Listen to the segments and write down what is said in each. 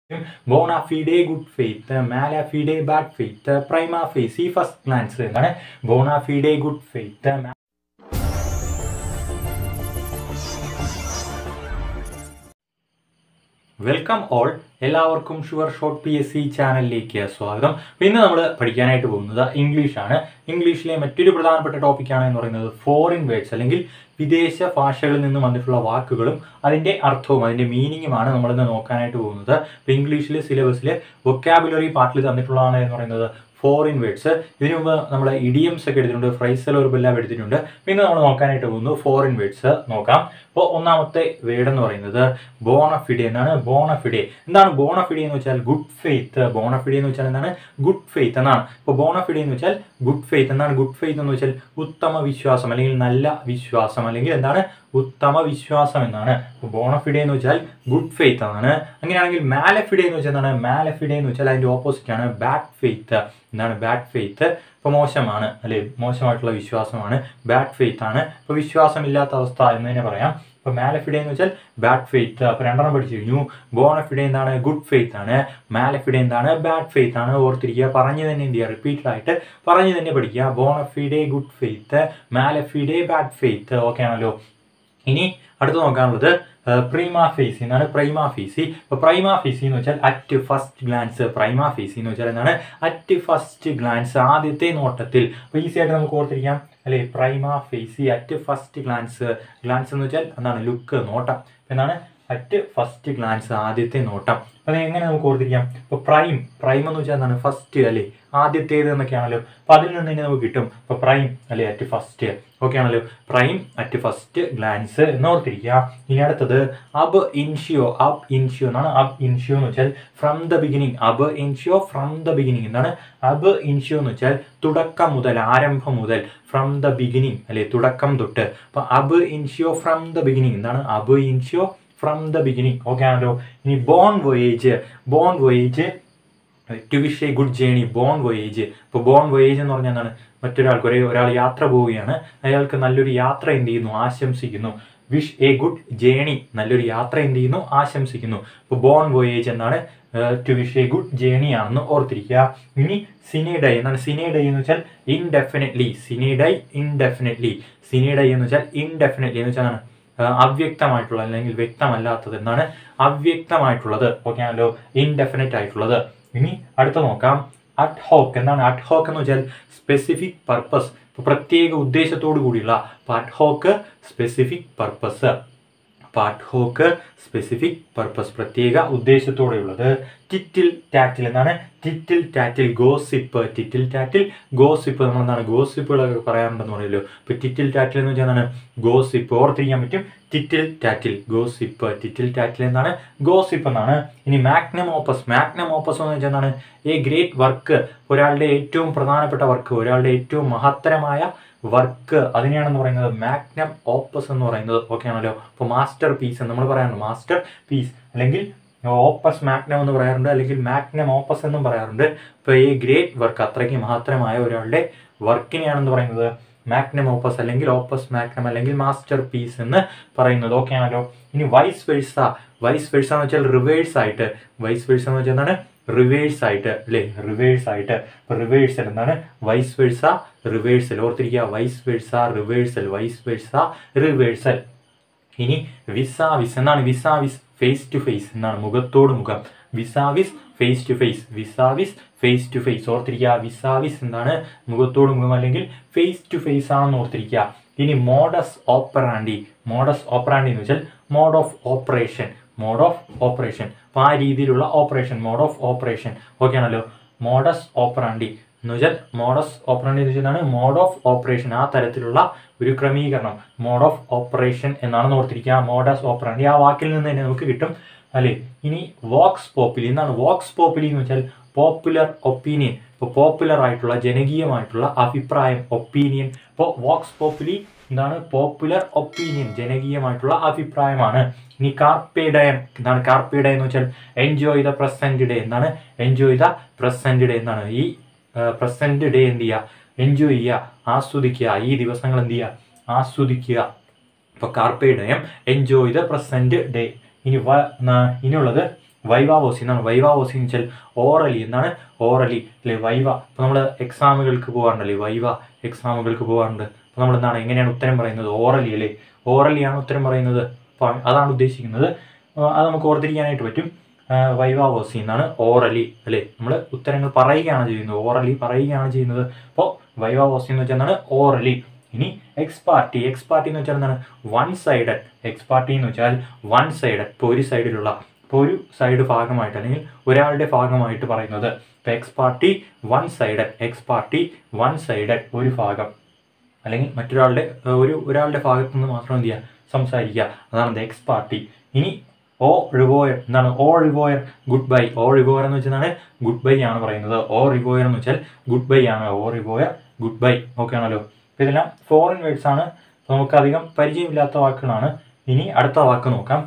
Bona fide good faith mala fide bad faith prima facie first glance എന്താണ് bona fide good faith welcome all എല്ലാവർക്കും sure short P S C ചാനലിലേക്ക് സ്വാഗതം അപ്പോൾ ഇന്ന് നമ്മൾ പഠിക്കാനായിട്ട് പോകുന്നത് ഇംഗ്ലീഷാണ് ഇംഗ്ലീഷിലെ മറ്റൊരു പ്രധാനപ്പെട്ട ടോപ്പിക്കാണ് എന്ന് പറയുന്നത് ഫോറിൻ വേർഡ്സ് അല്ലെങ്കിൽ വിദേശ ഭാഷകളിൽ നിന്ന് വന്നിട്ടുള്ള വാക്കുകളും അതിൻ്റെ അർത്ഥവും അതിൻ്റെ മീനിങ്ങുമാണ് നമ്മളിന്ന് നോക്കാനായിട്ട് പോകുന്നത് അപ്പോൾ ഇംഗ്ലീഷിൽ സിലബസിൽ വൊക്കാബുലറി പാർട്ടിൽ തന്നിട്ടുള്ളതാണ് എന്ന് പറയുന്നത് ഫോറിൻ വേർഡ്സ് ഇതിനു മുമ്പ് നമ്മൾ ഇഡിയംസ് ഒക്കെ എടുത്തിട്ടുണ്ട് ഫ്രൈസൽ എല്ലാം എടുത്തിട്ടുണ്ട് പിന്നെ നമ്മൾ നോക്കാനായിട്ട് പോകുന്നു ഫോറിൻ വേർഡ്സ് നോക്കാം അപ്പോൾ ഒന്നാമത്തെ വേർഡ് എന്ന് പറയുന്നത് ബോണഫിഡെ എന്നാണ് ബോണഫിഡെ എന്താണ് ബോണഫിഡെ എന്ന് വെച്ചാൽ ഗുഡ് ഫെയ്ത്ത് ബോണഫിഡെ എന്ന് വെച്ചാൽ എന്താണ് ഗുഡ് ഫെയ്ത്ത് എന്നാണ് ഇപ്പോൾ ബോണഫിഡെ എന്ന് വെച്ചാൽ ഗുഡ് ഫെയ്ത്ത് എന്താണ് ഗുഡ് ഫെയ്ത്ത് എന്ന് വെച്ചാൽ ഉത്തമ വിശ്വാസം അല്ലെങ്കിൽ നല്ല വിശ്വാസം അല്ലെങ്കിൽ എന്താണ് ഉത്തമ വിശ്വാസം എന്നാണ് അപ്പോൾ ബോണഫിഡെ എന്ന് വെച്ചാൽ ഗുഡ് ഫെയ്ത്ത് എന്നാണ് അങ്ങനെയാണെങ്കിൽ മാലഫിഡെ എന്ന് വെച്ചാൽ എന്താണ് മാലഫിഡെ എന്ന് വെച്ചാൽ അതിൻ്റെ ഓപ്പോസിറ്റ് ആണ് ബാഡ് ഫെയ്ത്ത് എന്താണ് ബാഡ് ഫെയ്ത്ത് ഇപ്പോൾ മോശമാണ് അല്ലെ മോശമായിട്ടുള്ള വിശ്വാസമാണ് ബാഡ് ഫെയ്ത്ത് ആണ് ഇപ്പോൾ വിശ്വാസമില്ലാത്ത അവസ്ഥ എന്ന് തന്നെ പറയാം ഇപ്പോൾ മാലഫിഡെ എന്ന് വെച്ചാൽ ബാഡ് ഫെയ്ത്ത് അപ്പോൾ രണ്ടെണ്ണം പഠിച്ചു കഴിഞ്ഞു ബോണഫിഡെ എന്താണ് ഗുഡ് ഫെയ്ത്ത് ആണ് മാലഫിഡെ എന്താണ് ബാഡ് ഫെയ്ത്ത് ആണ് ഓർത്തിരിക്കുക പറഞ്ഞു തന്നെ എന്ത് ചെയ്യുക റിപ്പീറ്റഡ് ആയിട്ട് പറഞ്ഞു തന്നെ പഠിക്കുക bona fide good faith mala fide bad faith okay ആണല്ലോ ഇനി അടുത്ത് നോക്കാനുള്ളത് പ്രൈമ ഫേസി എന്നാണ് പ്രൈമ ഫേസി ഇപ്പോൾ പ്രൈമ ഫേസി എന്ന് വെച്ചാൽ at first glance prima facie എന്ന് വെച്ചാൽ എന്താണ് അറ്റ് ഫസ്റ്റ് ഗ്ലാൻസ് ആദ്യത്തെ നോട്ടത്തിൽ അപ്പോൾ ഈസി ആയിട്ട് നമുക്ക് ഓർത്തിരിക്കാം അല്ലേ prima facie at first glance glance എന്ന് വെച്ചാൽ എന്താണ് ലുക്ക് നോട്ടം എന്താണ് അറ്റ് ഫസ്റ്റ് ഗ്ലാൻസ് ആദ്യത്തെ നോട്ടം അത് എങ്ങനെ നമുക്ക് ഓർത്തിരിക്കാം ഇപ്പോൾ പ്രൈം പ്രൈം എന്ന് വെച്ചാൽ എന്താണ് ഫസ്റ്റ് അല്ലേ ആദ്യത്തേത് എന്നൊക്കെയാണല്ലോ അപ്പോൾ അതിൽ നിന്ന് തന്നെ നമുക്ക് കിട്ടും ഇപ്പോൾ പ്രൈം അല്ലേ അറ്റ് ഫസ്റ്റ് ഓക്കെ ആണല്ലോ പ്രൈം അറ്റ് ഫസ്റ്റ് ഗ്ലാൻസ് എന്ന് ഓർത്തിരിക്കുക ഇനി അടുത്തത് അബ് ഇൻഷിയോ അബ് ഇൻഷിയോ എന്നാണ് അബ് ഇൻഷിയോ എന്ന് വെച്ചാൽ ഫ്രം ദ ബിഗിനിങ് അബ് ഇൻഷിയോ ഫ്രം ദ ബിഗിനിങ് എന്താണ് അബ് ഇൻഷിയോ എന്ന് വെച്ചാൽ തുടക്കം മുതൽ ആരംഭം മുതൽ ഫ്രം ദ ബിഗിനിങ് അല്ലെ തുടക്കം തൊട്ട് അപ്പോൾ അബ് ഇൻഷിയോ ഫ്രം ദ ബിഗിനിങ് എന്താണ് ab initio from the beginning okay ആണല്ലോ ഇനി bon voyage bon voyage to wish a good journey bon voyage ഇപ്പോൾ ബോൺ വോയേജ് എന്ന് പറഞ്ഞാൽ എന്താണ് മറ്റൊരാൾക്ക് ഒരേ ഒരാൾ യാത്ര പോവുകയാണ് അയാൾക്ക് നല്ലൊരു യാത്ര എന്ത് ചെയ്യുന്നു ആശംസിക്കുന്നു വിഷ് എ ഗുഡ് ജേണി നല്ലൊരു യാത്ര എന്ത് ചെയ്യുന്നു ആശംസിക്കുന്നു ഇപ്പോൾ ബോൺ വോയേജ് എന്നാണ് to wish a good journey ആണെന്ന് ഓർത്തിരിക്കുക ഇനി സിനിഡൈ എന്നാണ് സിനിഡൈ എന്ന് വെച്ചാൽ ഇൻഡെഫിനറ്റ്ലി സിനിഡൈ ഇൻഡെഫിനറ്റ്ലി സിനിഡൈ എന്ന് വെച്ചാൽ ഇൻഡെഫിനറ്റ്ലി എന്ന് വെച്ചാൽ അവ്യക്തമായിട്ടുള്ള അല്ലെങ്കിൽ വ്യക്തമല്ലാത്തത് എന്നാണ് അവ്യക്തമായിട്ടുള്ളത് ഓക്കെ ആണല്ലോ ഇൻഡെഫിനറ്റ് ആയിട്ടുള്ളത് ഇനി അടുത്ത നോക്കാം അഡ് ഹോക്ക് എന്താണ് അഡ് ഹോക്ക് എന്ന് വെച്ചാൽ സ്പെസിഫിക് പർപ്പസ് പ്രത്യേക ഉദ്ദേശത്തോടു കൂടിയുള്ള ad hoc specific purpose part hoc specific purpose പ്രത്യേക ഉദ്ദേശത്തോടെയുള്ളത് ടിറ്റിൽ ടാറ്റിൽ എന്നാണ് ടിറ്റിൽ tattle gossip tittle tattle gossip നമ്മൾ എന്താണ് ഗോസിപ്പുകളൊക്കെ പറയാറുണ്ടെന്ന് പറയുമല്ലോ ഇപ്പോൾ ടിറ്റിൽ ടാറ്റിൽ എന്ന് വെച്ചാൽ എന്താണ് ഗോസിപ്പ് ഓർത്തിരിക്കാൻ പറ്റും ടിറ്റിൽ ടാറ്റിൽ ഗോസിപ്പ് ടിറ്റിൽ ടാറ്റിൽ എന്താണ് ഗോസിപ്പ് എന്നാണ് ഇനി മാഗ്നം ഓപ്പസ് മാഗ്നം ഓപ്പസ് എന്ന് വെച്ചാൽ എന്താണ് എ ഗ്രേറ്റ് വർക്ക് ഒരാളുടെ ഏറ്റവും പ്രധാനപ്പെട്ട വർക്ക് ഒരാളുടെ ഏറ്റവും മഹത്തരമായ വർക്ക് അതിനെയാണെന്ന് പറയുന്നത് മാഗ്നം ഓപ്പസ് എന്ന് പറയുന്നത് ഓക്കെ ആണല്ലോ അപ്പോൾ മാസ്റ്റർ പീസ് നമ്മൾ പറയാറുണ്ട് മാസ്റ്റർ പീസ് അല്ലെങ്കിൽ ഓപ്പസ് മാഗ്നം എന്ന് പറയാറുണ്ട് അല്ലെങ്കിൽ മാഗ്നം ഓപ്പസ് എന്നും പറയാറുണ്ട് ഇപ്പോൾ ഈ ഗ്രേറ്റ് വർക്ക് അത്രയ്ക്ക് മഹത്തരമായ ഒരാളുടെ വർക്കിനെയാണെന്ന് പറയുന്നത് മാഗ്നം ഓപ്പസ് അല്ലെങ്കിൽ ഓപ്പസ് മാഗ്നം അല്ലെങ്കിൽ മാസ്റ്റർ പീസ് എന്ന് പറയുന്നത് ഓക്കെ ആണല്ലോ ഇനി വൈസ് വെഴ്സ വൈസ് വെഴ്സ എന്ന് വെച്ചാൽ റിവേഴ്സ് ആയിട്ട് വൈസ് വെഴ്സ എന്ന് വെച്ചാൽ എന്താണ് റിവേഴ്സ് ആയിട്ട് അല്ലേ റിവേഴ്സ് ആയിട്ട് ഇപ്പോൾ റിവേഴ്സൽ എന്താണ് വൈസ് വെഴ്സ റിവേഴ്സൽ ഓർത്തിരിക്കുക vice versa reversal vice versa reversal ഇനി വിസാവിസ് എന്താണ് വിസാവിസ് ഫേസ് ടു ഫേസ് എന്നാണ് മുഖത്തോട് മുഖം vis a vis face to face vis a vis face to face ഓർത്തിരിക്കുക വിസാവിസ് എന്താണ് മുഖത്തോട് മുഖം അല്ലെങ്കിൽ ഫേസ് ടു ഫേസ് ആണെന്ന് ഓർത്തിരിക്കുക ഇനി മോഡസ് ഓപ്പറാൻഡി മോഡസ് ഓപ്പറാൻഡി എന്ന് വെച്ചാൽ mode of operation mode of operation അപ്പോൾ ആ രീതിയിലുള്ള operation mode of operation okay ആണല്ലോ മോഡസ് ഓപ്പറാൻഡി എന്ന് വെച്ചാൽ മോഡസ് ഓപ്പറാൻഡി എന്ന് വെച്ചാൽ മോഡ് ഓഫ് ഓപ്പറേഷൻ ആ തരത്തിലുള്ള ഒരു ക്രമീകരണം മോഡ് ഓഫ് ഓപ്പറേഷൻ എന്നാണ് ഓർത്തിരിക്കുക മോഡസ് ഓപ്പറാൻഡി ആ വാക്കിൽ നിന്ന് തന്നെ നമുക്ക് കിട്ടും അല്ലേ ഇനി വോക്സ് പോപ്പുലി എന്താണ് വോക്സ് പോപ്പുലി എന്ന് വെച്ചാൽ പോപ്പുലർ ഒപ്പീനിയൻ ഇപ്പോൾ പോപ്പുലർ ആയിട്ടുള്ള ജനകീയമായിട്ടുള്ള അഭിപ്രായം ഒപ്പീനിയൻ ഇപ്പോൾ വോക്സ് പോപ്പുലി എന്താണ് പോപ്പുലർ ഒപ്പീനിയൻ ജനകീയമായിട്ടുള്ള അഭിപ്രായമാണ് ഇനി കാർപ്പേഡയം എന്താണ് കാർപ്പേഡയം എന്ന് വെച്ചാൽ എൻജോയ് ദ പ്രസന്റ് ഡേ എന്താണ് എൻജോയ് ദ പ്രസന്റ് ഡേ എന്നാണ് ഈ പ്രസന്റ് ഡേ എന്ത് ചെയ്യുക എൻജോയ് ചെയ്യുക ആസ്വദിക്കുക ഈ ദിവസങ്ങൾ എന്ത് ചെയ്യുക ആസ്വദിക്കുക ഇപ്പോൾ carpe diem enjoy the present day ഇനി വ ന- ഇനിയുള്ളത് വൈവാവോസി എന്നാണ് വൈവാവോസി എന്ന് വെച്ചാൽ ഓറലി എന്താണ് ഓറലി അല്ലെ വൈവ ഇപ്പോൾ നമ്മൾ എക്സാമുകൾക്ക് പോകാറുണ്ടല്ലേ വൈവ എക്സാമുകൾക്ക് പോകാറുണ്ട് അപ്പോൾ നമ്മൾ എന്താണ് എങ്ങനെയാണ് ഉത്തരം പറയുന്നത് ഓറലി അല്ലേ ഓറലിയാണ് ഉത്തരം പറയുന്നത് അപ്പോൾ അതാണ് ഉദ്ദേശിക്കുന്നത് ആ, അത് നമുക്ക് ഓർത്തിരിക്കാനായിട്ട് പറ്റും വൈവാവോസി എന്നാണ് ഓറലി അല്ലേ നമ്മൾ ഉത്തരങ്ങൾ പറയുകയാണ് ചെയ്യുന്നത് ഓറലി പറയുകയാണ് ചെയ്യുന്നത് അപ്പോൾ വൈവാവോസി എന്ന് വെച്ചാൽ എന്താണ് ഓറലി ഇനി എക്സ് പാർട്ടി എക്സ് പാർട്ടി എന്ന് വെച്ചാൽ എന്താണ് വൺ സൈഡഡ് എക്സ് പാർട്ടി എന്ന് വെച്ചാൽ വൺ സൈഡഡ് ഇപ്പോൾ ഒരു സൈഡിലുള്ള ഇപ്പോൾ ഒരു സൈഡ് ഭാഗമായിട്ട് അല്ലെങ്കിൽ ഒരാളുടെ ഭാഗമായിട്ട് പറയുന്നത് ഇപ്പോൾ ex parte one sided ex parte one sided ഒരു ഭാഗം അല്ലെങ്കിൽ മറ്റൊരാളുടെ ഏഹ്, ഒരു ഒരാളുടെ ഭാഗത്തു നിന്ന് മാത്രം എന്ത് ചെയ്യുക സംസാരിക്കുക അതാണ് എക്സ് പാർട്ടി ഇനി ഓ റിവോയർ എന്താണ് ഓ റിവോയർ ഗുഡ് ബൈ ഓ റിവോയർ എന്ന് വെച്ചാൽ ഗുഡ് ബൈ ആണ് പറയുന്നത് ഓ റിവോയർ എന്ന് വെച്ചാൽ ഗുഡ് ബൈ ആണ് au revoir goodbye okay ആണല്ലോ അപ്പോൾ ഇതെല്ലാം ഫോറിൻ വേർഡ്സ് ആണ് അപ്പോൾ നമുക്ക് അധികം പരിചയമില്ലാത്ത വാക്കുകളാണ് ഇനി അടുത്ത വാക്ക് നോക്കാം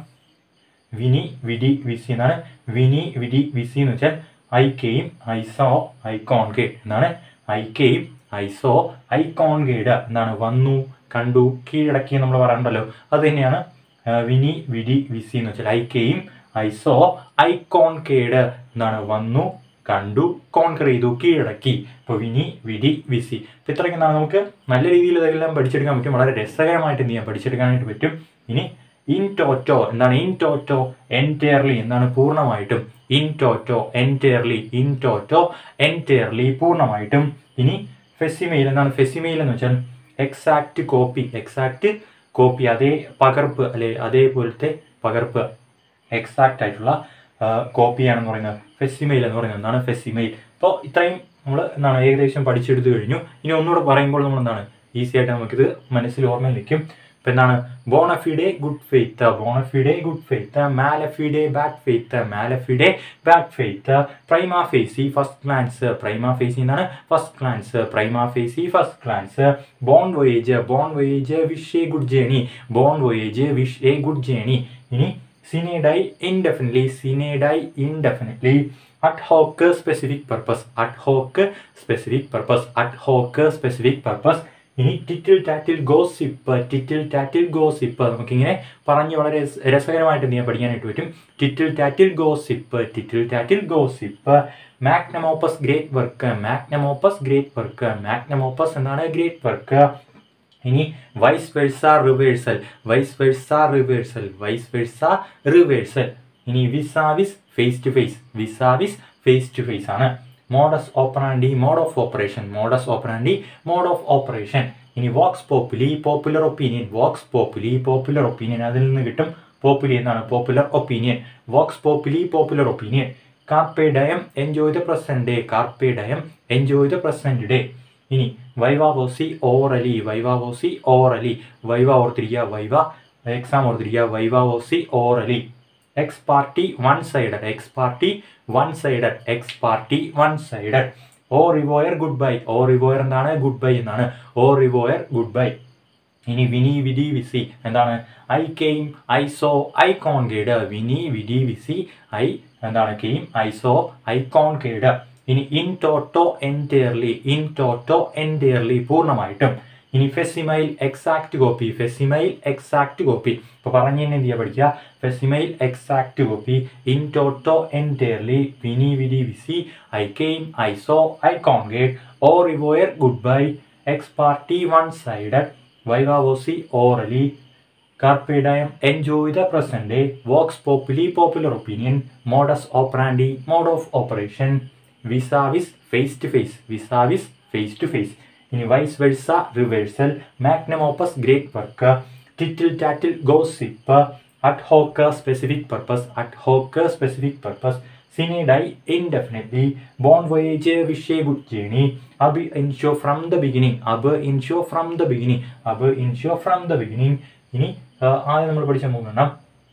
വിനി വിഡി വിസി എന്നാണ് വിനി വിഡി വിസി എന്ന് വെച്ചാൽ ഐക്കയും ഐസോ ഐക്കോൺഗേഡ് എന്നാണ് ഐക്കയും ഐസോ ഐക്കോൺഗേഡ് എന്താണ് വന്നു കണ്ടു കീഴടക്കി നമ്മൾ പറയാറുണ്ടല്ലോ അത് തന്നെയാണ് ആ, വിനി വിഡി വിസി എന്ന് വെച്ചാൽ ഐക്കയും ഐസോ ഐക്കോൺകേഡ് എന്താണ് വന്നു കണ്ടു കോൺകർ ചെയ്തു കീഴടക്കി ഇപ്പോൾ വിനി വിഡി വിസി അപ്പോൾ ഇത്രയ്ക്ക് എന്താണ് നമുക്ക് നല്ല രീതിയിൽ ഇതെല്ലാം പഠിച്ചെടുക്കാൻ പറ്റും വളരെ രസകരമായിട്ട് എന്ത് ചെയ്യാം പഠിച്ചെടുക്കാനായിട്ട് പറ്റും ഇനി ഇൻ ടോറ്റോ എന്താണ് ഇൻ ടോറ്റോ എൻറ്റയർലി എന്താണ് പൂർണ്ണമായിട്ടും in toto entirely in toto entirely പൂർണ്ണമായിട്ടും ഇനി ഫെസിമെയിൽ എന്താണ് ഫെസിമെയിൽ എന്ന് വെച്ചാൽ എക്സാക്റ്റ് കോപ്പി എക്സാക്റ്റ് കോപ്പി അതേ പകർപ്പ് അല്ലെ അതേപോലത്തെ പകർപ്പ് എക്സാക്റ്റ് ആയിട്ടുള്ള കോപ്പിയാണെന്ന് പറയുന്നത് ഫെസിമെയിൽ എന്ന് പറയുന്നത് എന്താണ് ഫെസിമെയിൽ അപ്പോൾ ഇത്രയും നമ്മൾ എന്താണ് ഏകദേശം പഠിച്ചെടുത്ത് കഴിഞ്ഞു ഇനി ഒന്നുകൂടെ പറയുമ്പോൾ നമ്മൾ എന്താണ് ഈസി ആയിട്ട് നമുക്കിത് മനസ്സിൽ ഓർമ്മയിൽ നിൽക്കും ഇപ്പം എന്താണ് bona fide good faith bona fide good faith mala fide bad faith mala fide bad faith prima facie first glance prima facie എന്നാണ് first glance prima facie first glance bon voyage bon voyage wish a good journey bon voyage wish a good journey ഇനി sine die indefinitely sine die indefinitely ad hoc specific purpose ad hoc specific purpose ad hoc specific purpose ഇനി tittle tattle gossip tittle tattle gossip നമുക്കിങ്ങനെ പറഞ്ഞ് വളരെ രസ- രസകരമായിട്ട് എന്ത് ചെയ്യാൻ പഠിക്കാനായിട്ട് പറ്റും tittle tattle gossip tittle tattle gossip magnum opus great work magnum opus great work magnum opus എന്താണ് ഗ്രേറ്റ് വർക്ക് ഇനി vice versa reversal vice versa reversal vice versa reversal ഇനി vis a vis face to face vis a vis face to face ആണ് modus operandi mode of operation modus operandi mode of operation ഇനി vox populi popular opinion vox populi popular opinion അതിൽ നിന്ന് കിട്ടും populi എന്നാണ് popular opinion vox populi popular opinion കാർപ്പേ diem enjoy the present day carpe diem enjoy the present day ഇനി viva voce orally viva voce orally viva ഓർത്തിരിക്കുക viva exam ഓർത്തിരിക്കുക viva voce orally ex parte one sided ex parte one sided ex parte one sided au revoir goodbye au revoir എന്താണ് good bye എന്നാണ് ഓ revoir good bye ഇനി വിനി vidi vici എന്താണ് I came I saw I conquered veni vidi vici I എന്താണ് came I saw I conquered ഇനി in toto entirely in toto entirely പൂർണ്ണമായിട്ടും ഇനി facsimile exact copy facsimile exact copy ഇപ്പോൾ പറഞ്ഞു തന്നെ എന്ത് ചെയ്യുക പഠിക്കുക facsimile exact copy in toto entirely veni vidi vici I came I saw I conquered au revoir goodbye ex parte one sided viva voce orally carpe diem enjoy the present day vox populi popular opinion modus operandi mode of operation vis a vis face to face vis a vis face to face ഇനി vice versa reversal magnum opus great work tittle tattle gossip ad hoc specific purpose ad hoc specific purpose sine die indefinitely bon voyage wish a good journey ab initio from the beginning അബ് initio from the beginning അബ് initio from the beginning ഇനി ആ, ആദ്യം നമ്മൾ പഠിച്ച മൂന്നെണ്ണം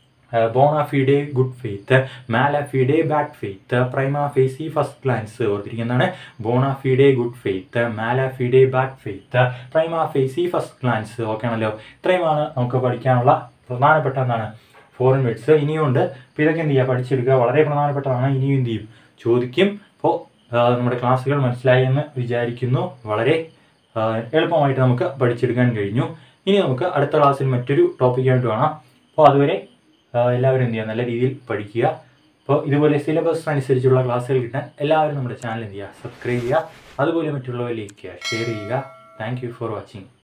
bona fide good faith mala fide bad faith prima facie first glance ഓർത്തിരിക്കുന്നതാണ് bona fide good faith mala fide bad faith prima facie first glance okay ആണല്ലോ ഇത്രയുമാണ് നമുക്ക് പഠിക്കാനുള്ള പ്രധാനപ്പെട്ട എന്താണ് ഫോറിൻ വേർഡ്സ് ഇനിയും ഉണ്ട് അപ്പോൾ ഇതൊക്കെ എന്ത് ചെയ്യുക പഠിച്ചെടുക്കുക വളരെ പ്രധാനപ്പെട്ടതാണ് ഇനിയും എന്ത് ചെയ്യും ചോദിക്കും അപ്പോൾ നമ്മുടെ ക്ലാസ്സുകൾ മനസ്സിലായി എന്ന് വിചാരിക്കുന്നു വളരെ ആ, എളുപ്പമായിട്ട് നമുക്ക് പഠിച്ചെടുക്കാൻ കഴിഞ്ഞു ഇനി നമുക്ക് അടുത്ത ക്ലാസ്സിൽ മറ്റൊരു ടോപ്പിക്കായിട്ട് കാണാം അപ്പോൾ അതുവരെ ആ, എല്ലാവരും എന്ത് ചെയ്യുക നല്ല രീതിയിൽ പഠിക്കുക അപ്പോൾ ഇതുപോലെ സിലബസ് അനുസരിച്ചുള്ള ക്ലാസ്സുകൾ കിട്ടാൻ എല്ലാവരും നമ്മുടെ ചാനൽ എന്ത് ചെയ്യുക സബ്സ്ക്രൈബ് ചെയ്യുക അതുപോലെ മറ്റുള്ളവരിലേക്ക് ഷെയർ ചെയ്യുക താങ്ക് യു ഫോർ വാച്ചിങ്